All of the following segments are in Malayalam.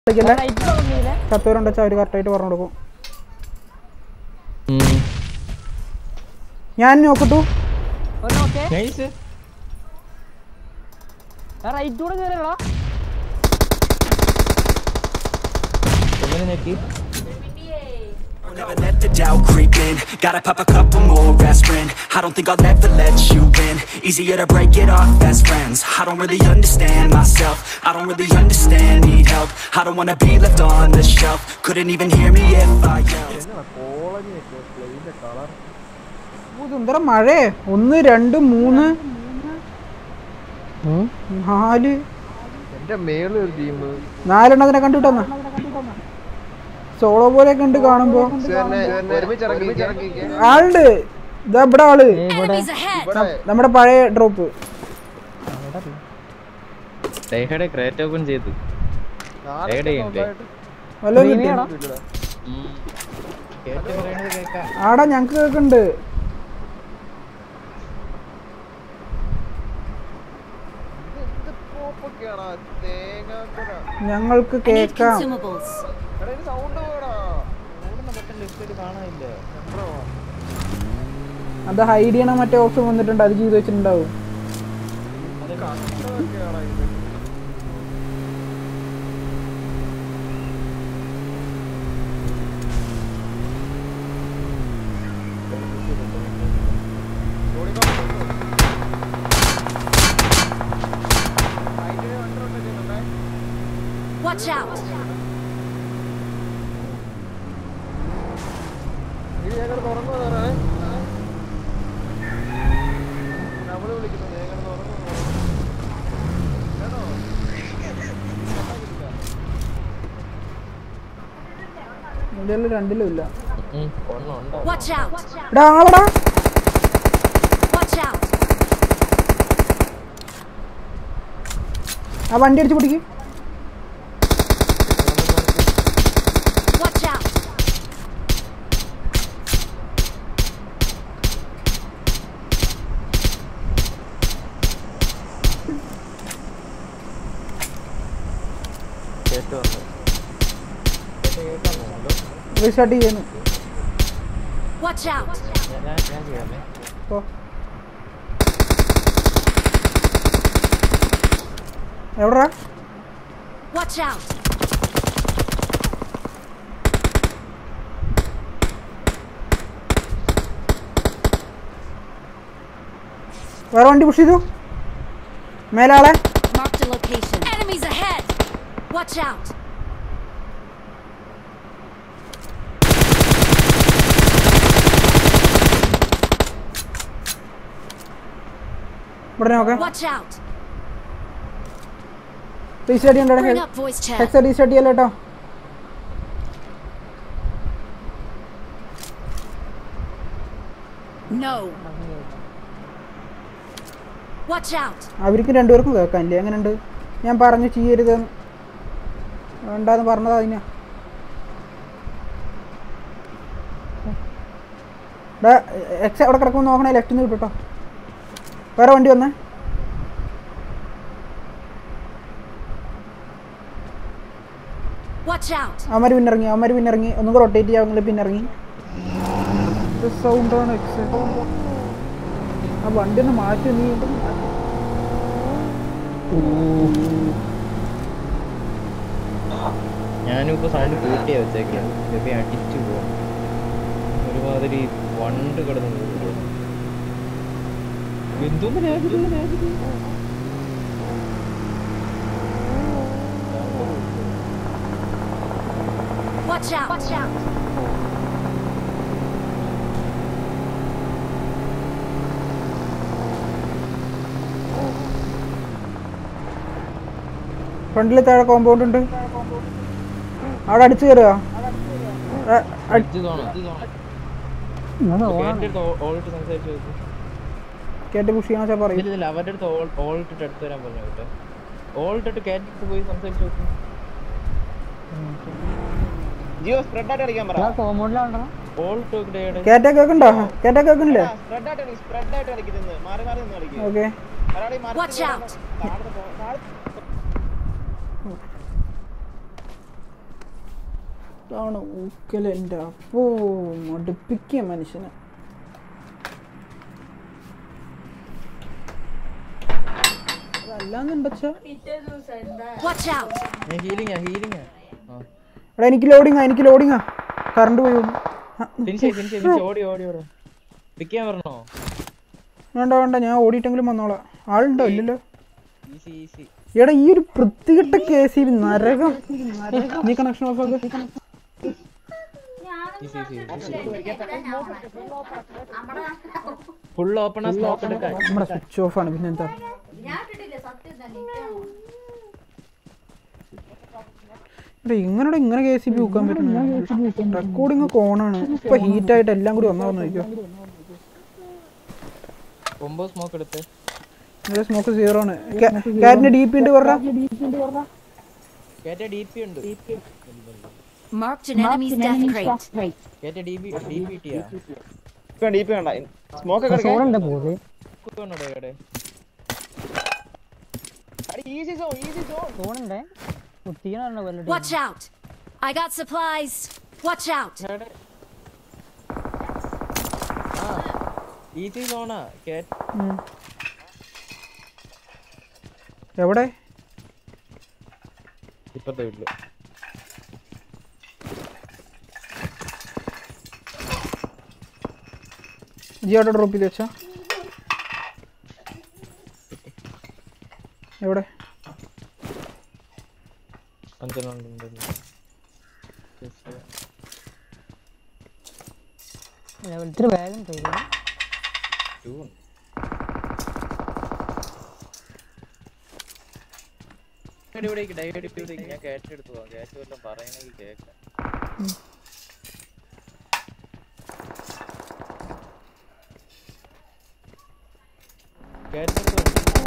കളിക്കല്ലേ റൈറ്റ് തുടങ്ങിയില്ലേ ചത്തവരുണ്ട് വെച്ചാൽ അവർ കറക്റ്റായിട്ട് പറഞ്ഞു കൊടുക്കും ഞാൻ നോക്കട്ടു ഒരു നോക്കേ നൈസ് റൈറ്റ് കൂടെ കയറിയടാ ഒന്നിനെ ഞെക്കി Never let the doubt creep in Gotta pop a couple more aspirin I don't think I'll ever let you in Easier to break it off best friends I don't really understand myself I don't really understand, need help I don't wanna be left on the shelf Couldn't even hear me if I yelled സുന്ദര മഴേ ഒന്ന് രണ്ട് മൂന്ന് നാല് എന്റെ മേളിൽ ഒരു ടീം നാലെണ്ണത്തിനെ കണ്ടിട്ടെന്നാ സോളോ പോലെയൊക്കെ ഉണ്ട് കാണുമ്പോ ഒരുമിച്ച് ഇറങ്ങി ഇറങ്ങി ആളുണ്ട് ഇതാ ഇവിടെ ആള് Enemies ahead! ഇവിടെ നമ്മുടെ പഴയ ഡ്രോപ്പ് ഡേഹയുടെ ക്രേറ്റ് ഓപ്പൺ ചെയ്തു നാല് ഏടെ ഉണ്ട്. സ്വന്തമായിട്ട് വല്ലതും കിട്ടിയോ ഇല്ലടാ. കേട്ട് പറയണത് കേക്കാം ആടാ ഞങ്ങക്ക് കേക്കുണ്ട് ഇത് എന്ത് പോപ്പൊക്കെയാടാ? തേങ്ങാക്കൊല. ഞങ്ങൾക്ക് I need കേക്കാം consumables. എടാ, ഇത് sound പോയെടാ. കാണാനില്ല എത്രോ? അത് ഹൈഡ് ചെയ്യണ മറ്റേ ഓപ്ഷൻ വന്നിട്ടുണ്ട് അത് ചെയ്ത് വെച്ചിട്ടുണ്ടാവും കഷ്ടമൊക്കെയാടാ ഇത്. ഓടിക്കോ. സൈഡില് വണ്ടി rotate ചെയ്യുന്നുണ്ടേ. Watch out! ഇത് ഞങ്ങൾ തുറന്നു കയറാണേ നമ്മള് വിളിക്കുന്നു ഞങ്ങൾ തുറന്നു കേട്ടോ ഇതിൽ രണ്ടിലും ഇല്ല ഒന്നുണ്ടോ Watch out! എടാ ആളടാ Watch out! ആ വണ്ടി അടിച്ച് പിടിക്ക് Watch out! കേട്ട് വന്നു കേട്ട് കേൾക്കാൻ പോകുന്നുണ്ടോ റീസ്റ്റാർട്ട് ചെയ്യുന്നു Watch out! ഞാൻ ഞാൻ ഞാൻ ചെയ്യാമേ ഓ എവിടാ Watch out! വേറെ വണ്ടി പുഷ് ചെയ്തു മേലാളെ Marked a location. Enemies ahead! Watch out! ഇവിടെ നോക്കാം Watch out! റീസ്റ്റാർട്ട് Bring ചെയ്യണ്ടേ up voice chat. ഹെക്സ റീസ്റ്റാർട്ട് ചെയ്യല്ലോ കേട്ടോ No! Watch out! അവർക്ക് രണ്ടുപേർക്കും കേൾക്കാനില്ലേ എങ്ങനെയുണ്ട് ഞാൻ പറഞ്ഞു ചെയ്യരുത് വേണ്ടാന്ന് പറഞ്ഞത് അതിനാ എക്സ് അവിടെ കിടക്കുമ്പോൾ നോക്കണേ ലെഫ്റ്റിൽ നിന്ന് കിട്ടോ വേറെ വണ്ടി വന്നേ Watch out! അവന്മാർ പിന്നിറങ്ങി അവന്മാർ പിന്നിറങ്ങി ഒന്നും കൂടെ റൊട്ടേറ്റ് ചെയ്യാൻ നിങ്ങൾ പിന്നിറങ്ങി സൗണ്ടാണ് എക്സ് ആ വണ്ടി ഒന്ന് മാറ്റി നീ ഞാനും ഇപ്പൊ സൗണ്ട് കൂട്ടിയാ വെച്ചേക്കുന്നത് ചിലപ്പോ അടിച്ചു പോകും ഒരുമാതിരി വണ്ട് കിടന്നു എന്തോന്ന് രാജ്യത്ത് രാജ്യത്ത് Watch out! Watch out! ഫ്രണ്ടിൽ താഴെ കോമ്പൗണ്ട് ഉണ്ട് അവിടെ അടിച്ചു കയറുക ഇത് കാണും കേട്ടിട്ട് ഓൾട്ട് സംസാരിച്ചു നോക്കും കേട്ട് പുഷ് ചെയ്യാന്ന് വെച്ചാൽ പറയും ഇല്ല ഇല്ല അവരുടെ അടുത്ത് ഓൾട്ടിട്ട് അടുത്ത് വരാൻ പറഞ്ഞു കേട്ടോ ഓൾട്ടിട്ട് കേട്ടിട്ട് പോയി സംസാരിച്ചു നോക്കും ജിയോ സ്പ്രെഡ് ആയിട്ട് അടിക്കാൻ പറ കോമ്പൗണ്ടിലാണോ ഓൾട്ട് ഡേയുടെ കേറ്റാ കേൾക്കണ്ടോ കേറ്റാ കേൾക്കണില്ലേ സ്പ്രെഡ് ആയിട്ട് അടി സ്പ്രെഡ് ആയിട്ട് അടിക്കുന്നത് മാറി മാറി നിന്ന് കളിക്കുക ഓക്കെ ഒരാളെ മാറി Watch out! താഴത്തെ പോ- താഴത്തെ ഇതാണ് ഊക്കൽ എൻ്റെ അപ്പോ മടുപ്പിക്കുക മനുഷ്യനെ അതല്ലാന്നുണ്ടച്ചാ Watch out! ഞാൻ ഹീലിംഗാ ഹീലിംഗാ ആ എടാ എനിക്ക് ലോഡിങ്ങാ എനിക്ക് ലോഡിങ്ങാ കറണ്ട് പോയി വന്നു. ആ, ഫിനിഷ് ഫിനിഷ് ഫിനിഷ് ഓടി ഓടി ഓടി പിക്ക് ചെയ്യാൻ പറഞ്ഞോ വേണ്ട വേണ്ട ഞാൻ ഓടിയിട്ടെങ്കിലും വന്നോളാം ആളുണ്ടോ ഇല്ലല്ലോ ഈസി ഈസി എടാ ഈ ഒരു വൃത്തികെട്ട കേസ് നരകം നീ കണക്ഷൻ ഓഫ് ആക്ക് ഈസി ഈസി ഫുൾ ഓപ്പൺ ആ സ്മോക്ക് എടുക്കാൻ നമ്മുടെ സ്വിച്ച് ഓഫ് ആണ് പിന്നെന്താ എടാ ഇങ്ങനെ ഇങ്ങനെ കെ സി ബി വെക്കാൻ പറ്റുന്നു റെക്കോർഡിംഗ് ഒക്കെ ഓണാണ് ഇപ്പൊ ഹീറ്റ് ആയിട്ട് എല്ലാം കൂടി ഒന്നാ നോക്കിയോ ഒമ്പത് സ്മോക്ക് എടുത്ത് ഇതിന്റെ സ്മോക്ക് സീറോ ആണ് കാറ്റിന്റെ ഡി പി ഉണ്ട് പറഞ്ഞ കേറ്റ ഡി പി ഉണ്ട് Marked an enemy's death crate. Crate D B D P ടിയാ വേണ്ട ഈ വേണ്ട സ്മോക്ക് ഒക്കെ എടുക്കാൻ സോണുണ്ട് പോത് കുത്തോണ്ടോ ഇവിടെ ഈസി സോൺ ഈസി സോൺ സോണുണ്ട് കുത്തിക്കണ വല്ല Watch out! I got supplies. Watch out! Easy സോണാ കേറ്റ എവിടെ ഇപ്പത്തെ വീട്ടില് ജിയോടെ ഡ്രോപ്പ് ചെയ്ത് വെച്ചാ എവിടെ അഞ്ചെണ്ണം ഉണ്ട് ലെവൽ ത്രീ വേഗം ചെയ്തു ടൂ ഇവിടെ ഡൈവേഡ് ഇവിടെ ഞാൻ കേട്ടെടുത്തു പോവാം കേട്ട് വല്ലതും പറയണമെങ്കിൽ കേൾക്കാം കേട്ടെടുത്തു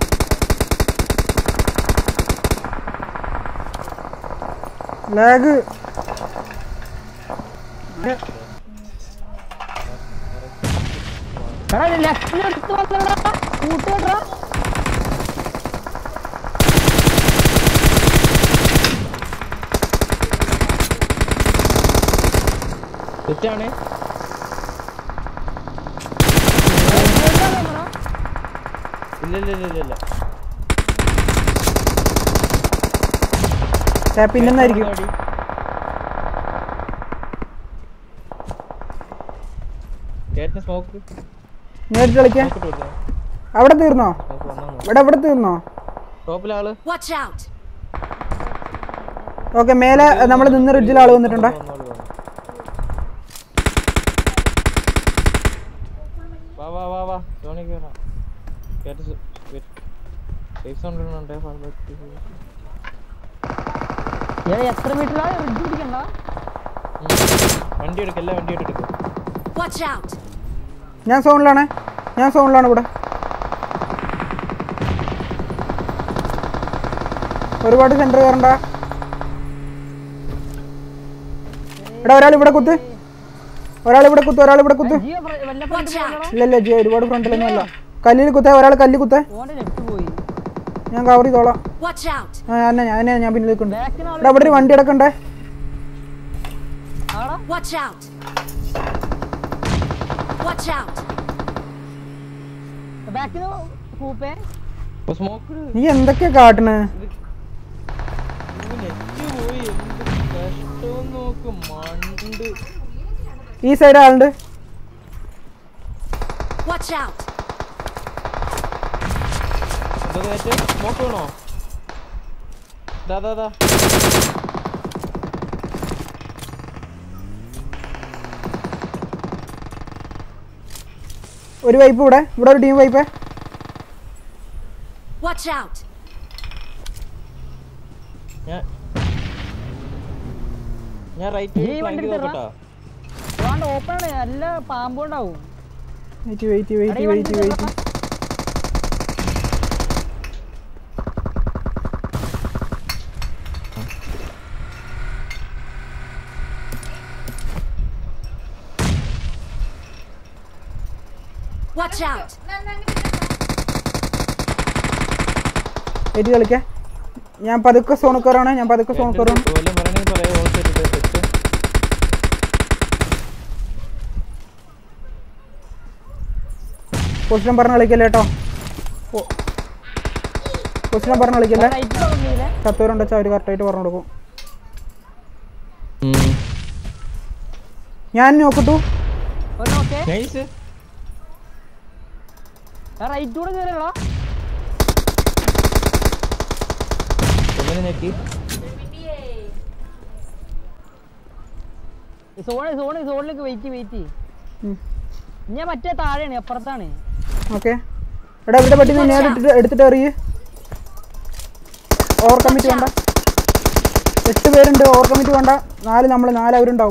ലാഗ് എടാ ലെഫ്റ്റിൽ എടുത്ത് വന്നടാ കൂട്ടുകെട്ടാ തെറ്റാണ് ഇല്ല ഇല്ല ഇല്ല ഇല്ല ഇല്ല പിന്നെന്നായിരിക്കും അടി. കേട്ടിന് സ്മോക്ക് നേരിട്ട് കളിക്കാൻ സ്മോക്ക് ഇട്ട് കൊടുത്തേ അവിടെ തീർന്നോ സ്മോക്ക് വന്നാ ഇവിടെ ഇവിടെ തീർന്നോ ടോപ്പിലാള് Watch out! ഓക്കെ മേലെ നമ്മൾ നിന്ന് റിഡ്ജിൽ ആള് വന്നിട്ടുണ്ടേ വന്നോളൂ, വന്നോളൂ. വാ വാ വാ വാ ടോണി കേറാം കേട്ട് സേഫ് സൗണ്ട് ഉണ്ട് ഏ എത്ര മീറ്ററാ റിഡ്ജ് പിടിക്കണ്ട വണ്ടി എടുക്ക എല്ലാ വണ്ടി എടുക്കും Watch out! ഞാൻ സോണിലാണ് ഞാൻ സോണിലാണ് ഇവിടെ ഒരുപാട് സെന്റർ കയറണ്ട എടാ ഒരാൾ ഇവിടെ കുത്ത് ഒരാൾ ഇവിടെ കുത്ത് ഒരാൾ ഇവിടെ കുത്ത് ജിയോ ഫ്ര- വല്ല ഫ്രണ്ട് പോകണോ ഇല്ല ഇല്ല ജി ഒരുപാട് ഫ്രണ്ടിലൊന്നും അല്ല കല്ലിൽ കുത്തേ ഒരാൾ കല്ലിൽ കുത്തേ ഓന്റെ ലെഫ്റ്റ് പോയി ഞാൻ കവർ ചെയ്തോളാം Watch out! ആ ഞാൻ ഞാൻ ഞാൻ പിന്നെ നിൽക്കുന്നുണ്ട് ബാക്കിന് എടാ ഇവിടെ ഒരു വണ്ടി എടുക്കണ്ടേ ആടാ Watch out! Watch out! ബാക്കിന് കൂപ്പേ സ്മോക്ക് നീ എന്തൊക്കെയാ കാട്ടണ് നെറ്റ് പോയി എന്ത് കഷ്ടം നോക്ക് മണ്ട് ഈ സൈഡ് ആളുണ്ട് Watch out! എന്താ കയറ്റ് സ്മോക്ക് വേണോ ദാ ദാ ദാ ഒരു വൈപ്പ് ഇവിടെ ഇവിടെ ഒരു ടീം വൈപ്പ് Watch out! ഞാൻ ഞാൻ റൈറ്റ് ഈ വണ്ടി എടുത്തോ? അതുകൊണ്ട് ഓപ്പൺ ആണ് നല്ല പാമ്പുണ്ടാവും വെയിറ്റ് വെയിറ്റ് വെയിറ്റ് എടാ, ഈ വണ്ടി വെയിറ്റ് വെയിറ്റ് എടുത്തോ? Watch out! വെയിറ്റ് കളിക്കാം ഞാൻ പതുക്കെ സോൺ കയറാണ് ഞാൻ പതുക്കെ സോൺ കയറാണ് വല്ലതും പറയണമെങ്കിൽ പറയാം ഓൾ സെറ്റ് സെറ്റ് പൊസിഷൻ പറഞ്ഞ് കളിക്കല്ലേ കേട്ടോ പൊസിഷൻ പറഞ്ഞ് കളിക്കല്ലേ റൈറ്റ് പറഞ്ഞില്ലേ ചത്തവരുണ്ട് വെച്ചാൽ അവർ കറക്റ്റായിട്ട് പറഞ്ഞു കൊടുക്കും ഞാൻ നോക്കട്ടു ഒരു നോക്കേ നൈസ് റൈറ്റ് കൂടെ കയറിയല്ലോ ഒന്നിനെ ഞെക്കി സോണ് സോണ് സോണിലേക്ക് വെയിറ്റ് വെയിറ്റ് ഉം. ഞാൻ മറ്റേ താഴെയാണ് അപ്പുറത്താണ് ഓക്കെ എടാ ഇവിടെ പറ്റി ഞാൻ എടുത്തിട്ട് എടുത്തിട്ട് എറിയ് ഓവർ കമ്മിറ്റ് വേണ്ട എട്ട് പേരുണ്ട് ഓവർ കമ്മിറ്റ് വേണ്ട നാല് നമ്മൾ നാല് അവരുണ്ടാവും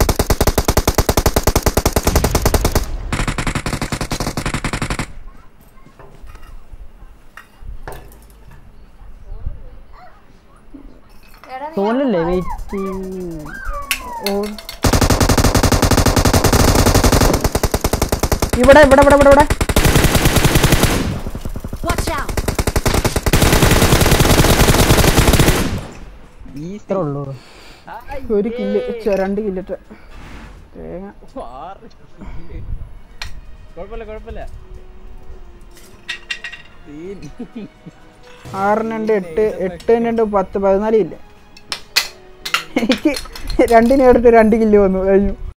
സോണിലല്ലേ വെയിറ്റ് ഓ ഇവിടെ ഇവിടെ ഇവിടെ ഇവിടെ ഇവിടെ Watch out! ഇത്രേ ഉള്ളൂ ഒരു കില്ല് ഛെ, രണ്ട് കില്ലിട്ട് തേങ്ങ കുഴപ്പമില്ല കുഴപ്പമില്ല ആറിന് രണ്ട് എട്ട് എട്ടിന് രണ്ട് പത്ത് പതിനാല് കില്ല് എനിക്ക് രണ്ടിന് എടുത്ത് രണ്ട് കില്ല് വന്നു കഴിഞ്ഞു